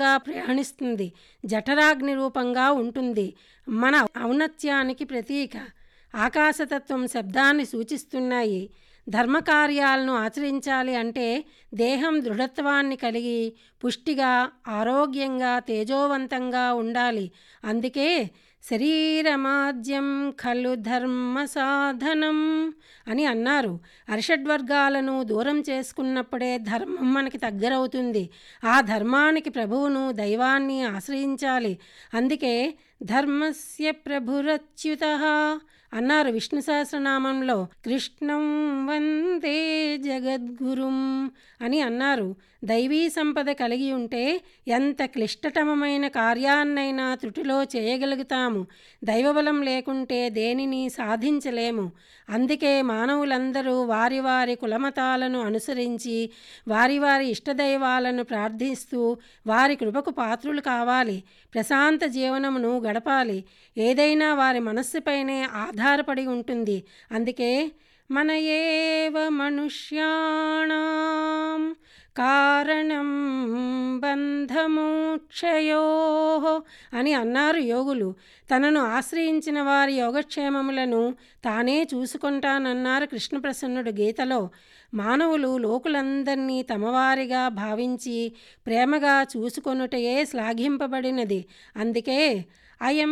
రూపంగా ప్రయాణిస్తుంది జఠరాగ్ని రూపంగా ఉంటుంది మన ఔన్నత్యానికి ప్రతీక ఆకాశతత్వం శబ్దాన్ని సూచిస్తున్నాయి ధర్మకార్యాలను ఆచరించాలి అంటే దేహం దృఢత్వాన్ని కలిగి పుష్టిగా ఆరోగ్యంగా తేజోవంతంగా ఉండాలి అందుకే శరీరమాద్యం ఖలు ధర్మ సాధనం అని అన్నారు అరిషడ్వర్గాలను దూరం చేసుకున్నప్పుడే ధర్మం మనకి దగ్గరవుతుంది ఆ ధర్మానికి ప్రభువును దైవాన్ని ఆశ్రయించాలి అందుకే ధర్మస్య ప్రభురచ్యుత అన్నారు విష్ణు సహస్రనామంలో కృష్ణం వందే జగద్గురుం అని అన్నారు దైవీ సంపద కలిగి ఉంటే ఎంత క్లిష్టతమమైన కార్యాన్నైనా త్రుటిలో చేయగలుగుతాము దైవబలం లేకుంటే దేనిని సాధించలేము అందుకే మానవులందరూ వారి వారి కులమతాలను అనుసరించి వారి వారి ఇష్టదైవాలను ప్రార్థిస్తూ వారి కృపకు పాత్రులు కావాలి ప్రశాంత జీవనమును గడపాలి ఏదైనా వారి మనస్సుపైనే ఆధారపడి ఉంటుంది అందుకే మన ఏవ మనుష్యాణం కారణం బంధమోక్షయో అని అన్నారు యోగులు తనను ఆశ్రయించిన వారి యోగక్షేమములను తానే చూసుకుంటానన్నారు కృష్ణప్రసన్నుడు గీతలో మానవులు లోకులందరినీ తమవారిగా భావించి ప్రేమగా చూసుకొనుటయే శ్లాఘింపబడినది అందుకే అయం